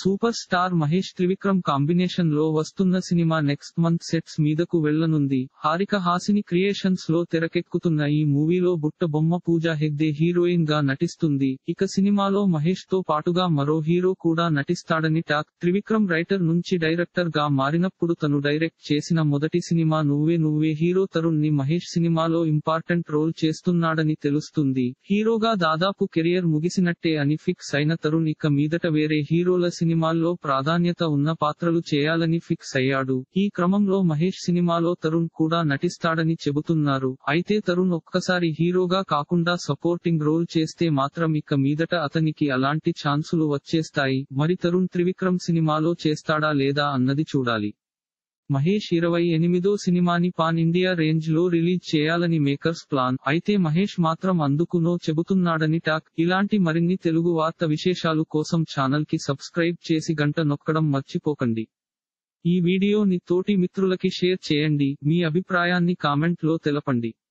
super star Mahesh Trivikram combination లో వస్తున్న cinema next month sets మీదకు వెళ్లనుంది హారిక హాసిని క్రియేషన్స్ లో తెరకెక్కుతున్న ఈ మూవీలో బుట్ట బొమ్మ పూజా హెగ్దే హీరోయిన్ గా నటిస్తుంది ఇక సినిమాలో మహేష్ తో పాటుగా మరో హీరో కూడా నటిస్తాడని టాక్ త్రివిక్రమ్ రైటర్ నుంచి డైరెక్టర్ గా మారినప్పుడు తను డైరెక్ట్ చేసిన మొదటి సినిమా నువ్వే నువ్వే హీరో తరుణ్ ని మహేష్ సినిమాలో ఇంపార్టెంట్ రోల్ చేస్తున్నాడని తెలుస్తుంది హీరోగా దాదాపు కెరియర్ ముగిసినట్టే అని ఫిక్స్ అయిన తరుణ్ ఇక మీదట వేరే హీరోల సినిమాల్లో ప్రాధాన్యత ఉన్న పాత్రలు చేయాలని ఫిక్స్ అయ్యాడు ఈ క్రమంలో మహేష్ సినిమాలో తరుణ్ కూడా నటిస్తాడని చెబుతున్నారు అయితే తరుణ్ ఒక్కసారి హీరోగా కాకుండా సపోర్టింగ్ రోల్ చేస్తే మాత్రం ఇక మీదట అతనికి అలాంటి ఛాన్సులు వచ్చేస్తాయి మరి తరుణ్ త్రివిక్రమ్ సినిమాలో చేస్తాడా లేదా అన్నది చూడాలి మహేష్ ఇరవై ఎనిమిదో సినిమాని పాన్ ఇండియా రేంజ్ లో రిలీజ్ చేయాలని మేకర్స్ ప్లాన్ అయితే మహేష్ మాత్రం అందుకునో చెబుతున్నాడని టాక్ ఇలాంటి మరిన్ని తెలుగు వార్త విశేషాలు కోసం ఛానల్ కి సబ్స్క్రైబ్ చేసి గంట నొక్కడం మర్చిపోకండి ఈ వీడియోని తోటి మిత్రులకి షేర్ చేయండి మీ అభిప్రాయాన్ని కామెంట్ లో తెలపండి